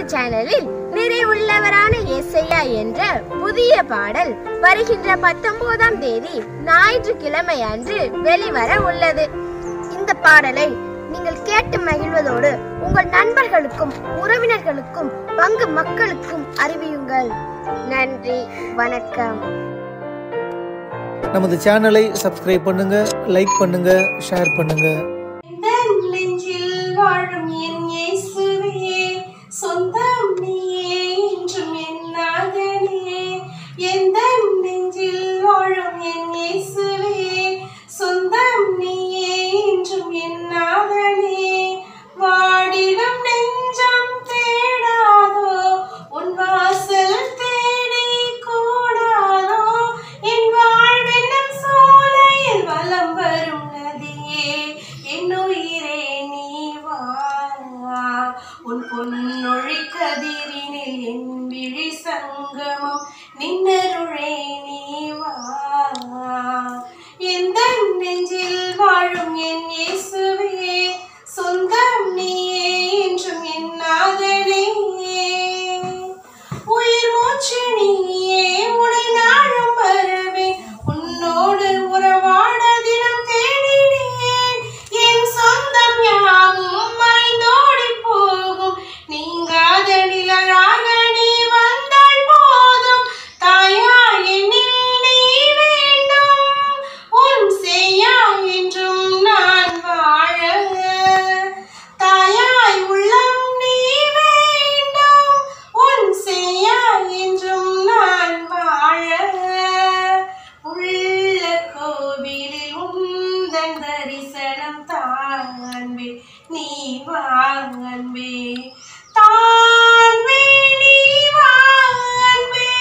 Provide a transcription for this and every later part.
சேனலில் நிறைவுள்ளவரான ஏசையா என்ற புதிய பாடல் வருகின்ற பத்தொன்பதாம் தேதி ஞாயிற்றுக்கிழமை அன்று வெளிவர உள்ளது இந்த பாடலை நீங்கள் கேட்டு மகிழ்வதோடு உங்கள் நண்பர்களுக்கும் உறவினர்களுக்கும் பங்கு மக்களுக்கும் அறிவியுங்கள் நன்றி வணக்கம் நமது சேனலை சப்ஸ்கிரைப் பண்ணுங்க லைக் பண்ணுங்க ஷேர் பண்ணுங்க என் நெஞ்சில் வாழும் என் இயேசுவே சொந்தம் நீயே என்றும் என் நாதனே எந்த நெஞ்சில் வாழும் என் இயேசுவே சொந்தம் நீயே என்றும் என் நாதனே வாடிடும் நெஞ்சம் தேடாதோ உன் வாசல் தேடி கூடாதோ என் வாழ்வென்னும் சோலையில் வலம் வரும் நதியே என் உயிரே நீ வா உன் பொன்னொழி கதிரினில் என் விழி சங்கமம் நின்னருளே நீ வா எந்த நெஞ்சில் வாழும் என் இயேசுவே சொந்தம் நீயே என்றும் என் நாதனே உயிர் மூச்சு நீயே உனை நாளும் வருவேன் உன்னோடு உறவாட தினம் தேடினேன் என் சொந்தம் யாவும் மறைந்தோடி போகும் நீங்காத நிழலாக நீ வந்தால் போதும் தாயா என்னில் நீ வேண்டும் உன் செய்யா என்றும் நான் வாழ தாயாய் உள்ளம் நீ வேண்டும் உன் செய்யா என்றும் நான் வாழ உள்ள கோவிலில் உந்தன் தரிசனம் தான்பே நீ வாங்கன்பே தான்பே நீ வாங்கன்பே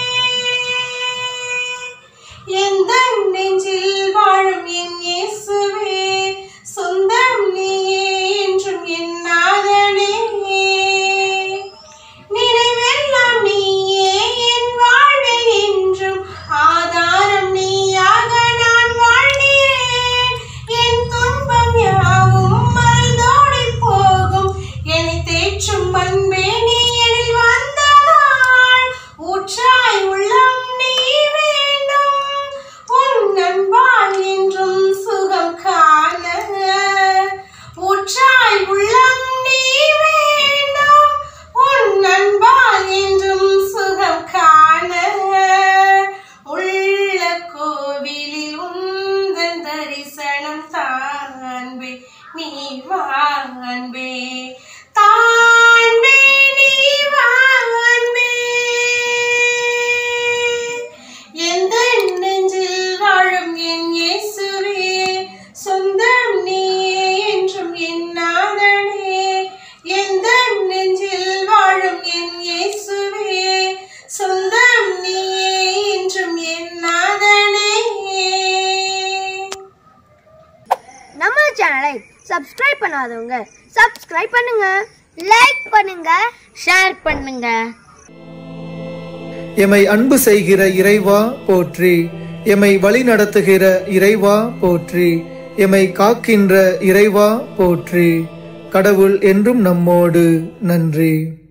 எந்த நெஞ்சில் வாழும் என் இயேசுவே சொந்தம் நீயே என்றும் என் நாதனே நினைவெல்லாம் நீயே என் வாழ்வில் என்றும் ஆதாரம் நீயாக நான் வாழ்கிறேன் என் துன்பம் யாவும் மறந்தோடி போகும் என்னை தேற்றும் அன்பே நீ எனில் வந்ததால் ஊற்றாய் உள்ளம் நீ வேண்டும் உன் அன்பால் என்றும் சுகம் காண ஊற்றாய் உள்ளம் நீ வேண்டும் உன் அன்பால் என்றும் சுகம் காண உள்ள கோவிலில் உந்தன் தரிசனம் தான்பே நீ வான்பே தான்பே நீ வான்பே எந்த நெஞ்சில் வாழும் என் இயேசுவே சொந்தம் நீயே என்றும் என் நாதனே எந்த நெஞ்சில் வாழும் என் இயேசுவே சொந்தம் நீயே என்றும் என் நாதனே நம்ம சேனலை சப்ஸ்கிரைப் பண்ணாதவங்க சப்ஸ்கிரைப் பண்ணுங்க லைக் பண்ணுங்க ஷேர் பண்ணுங்க எமை அன்பு செய்கிற இறைவா போற்றி எமை வழி நடத்துகிற இறைவா போற்றி எமை காக்கின்ற இறைவா போற்றி கடவுள் என்றும் நம்மோடு நன்றி